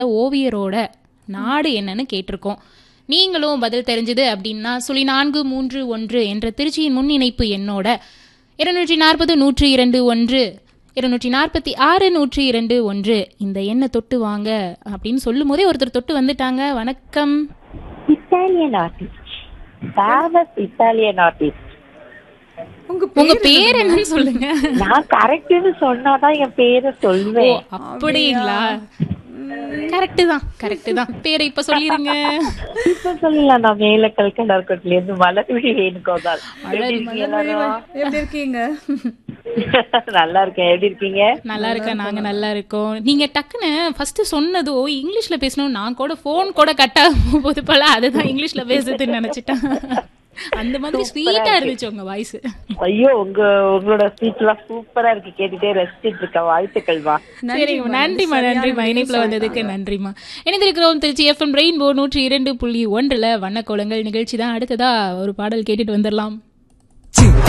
ஓவியரோட நாடு என்னன்னு கேட்டிருக்கோம் நீங்களும் பதில் தெரிஞ்சது அப்படின்னா சுழி நான்கு மூன்று ஒன்று என்ற திருச்சியின் முன் இணைப்பு எண்ணோட இருநூற்றி நாற்பது நூற்றி இரண்டு ஒன்று இருநூற்றி நாற்பத்தி ஆறு நூற்றி இரண்டு ஒன்று இந்த எண்ணை தொட்டு வாங்க அப்படின்னு சொல்லும் போதே ஒருத்தர் தொட்டு வந்துட்டாங்க வணக்கம் Italian artist famous Italian artist உங்க உங்க பேர் என்னன்னு சொல்லுங்க நான் கரெக்ட்னு சொன்னாதான் என் பேரை ஓ சொல்வேன் அப்படிங்களா கரெக்ட் தான் கரெக்ட் தான் பேரை இப்ப சொல்லிருங்க இப்ப சொல்லலாம் நான் மேல கல்கண்டார்கோட்ல இருந்து மலர்விழி வேணுகோபால் எப்படி இருக்கீங்க எல்லாரும்? எப்படி இருக்கீங்க நல்லா இருக்கேன் எப்படி இருக்கீங்க நல்லா இருக்க நாங்க நல்லா இருக்கோம் நீங்க டக்குன்னு ஃபர்ஸ்ட் சொன்னதோ இங்கிலீஷ்ல பேசணும் நான் கூட ஃபோன் கூட கட் ஆகும் போது போல அதுதான் இங்கிலீஷ்ல பேசுதுன்னு நினைச்சிட்டேன் அந்த மாதிரி ஸ்வீட்டா இருந்துச்சு உங்க வாய்ஸ் ஐயோ உங்க உங்களோட ஸ்பீச் எல்லாம் சூப்பரா இருக்கு கேட்டுட்டே ரசிச்சிட்டு இருக்க வாழ்த்துக்கள்மா சரிங்கம்மா நன்றிம்மா நன்றிம்மா இணைப்புல வந்ததுக்கு நன்றிம்மா இணைந்திருக்கிறோம் திருச்சி எஃப்எம் ரெயின்போ நூற்றி இரண்டு புள்ளி ஒன்றுல வண்ணக்கோலங்கள் நிகழ்ச்சி தான் அடுத்ததா ஒரு பாடல் கேட்டுட்டு வந்துடலாம்